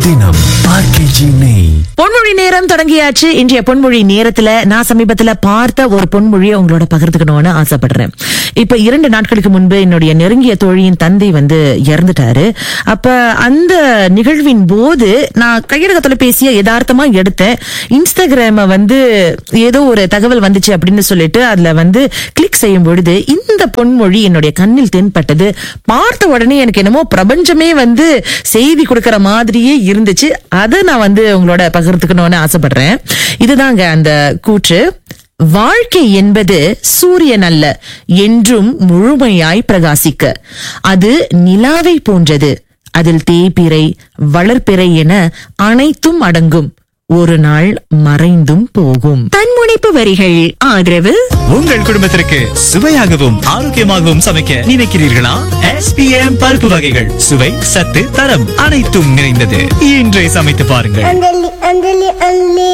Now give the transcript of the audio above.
தினம் ஆர்கேஜி நெய் பொன்மொழி நேரம் தொடங்கியாச்சு இன்றைய பொன்மொழி நேரத்துல நான் சமீபத்துல பார்த்த ஒரு பொன்மொழியை உங்களோட பகிர்ந்துக்கணும்னு ஆசைப்படுறேன் இப்ப இரண்டு நாட்களுக்கு முன்பு என்னுடைய நெருங்கிய தோழியின் தந்தை வந்து இறந்துட்டாரு அப்ப அந்த நிகழ்வின் போது நான் கையடக தொலைபேசியை யதார்த்தமா எடுத்தேன் இன்ஸ்டாகிராம வந்து ஏதோ ஒரு தகவல் வந்துச்சு அப்படின்னு சொல்லிட்டு அதுல வந்து கிளிக் செய்யும் பொழுது இந்த பொன்மொழி என்னுடைய கண்ணில் தென்பட்டது பார்த்த உடனே எனக்கு என்னமோ பிரபஞ்சமே வந்து செய்தி கொடுக்கிற மாதிரியே இருந்துச்சு அதை நான் வந்து உங்களோட பகிர்ந்துக்கணும்னு ஆசைப்படுறேன் இதுதாங்க அந்த கூற்று வாழ்க்கை என்பது சூரியன் அல்ல என்றும் முழுமையாய் பிரகாசிக்க அது நிலாவை போன்றது அதில் தேய்பிறை வளர்பிறை என அனைத்தும் அடங்கும் ஒரு நாள் மறைந்தும் போகும் தன்முனைப்பு வரிகள் ஆதரவு உங்கள் குடும்பத்திற்கு சுவையாகவும் ஆரோக்கியமாகவும் சமைக்க நினைக்கிறீர்களா எஸ்பிஎம் பருப்பு வகைகள் சுவை சத்து தரம் அனைத்தும் நிறைந்தது இன்றே சமைத்து பாருங்கள் அஞ்சலி அஞ்சலி அஞ்சலி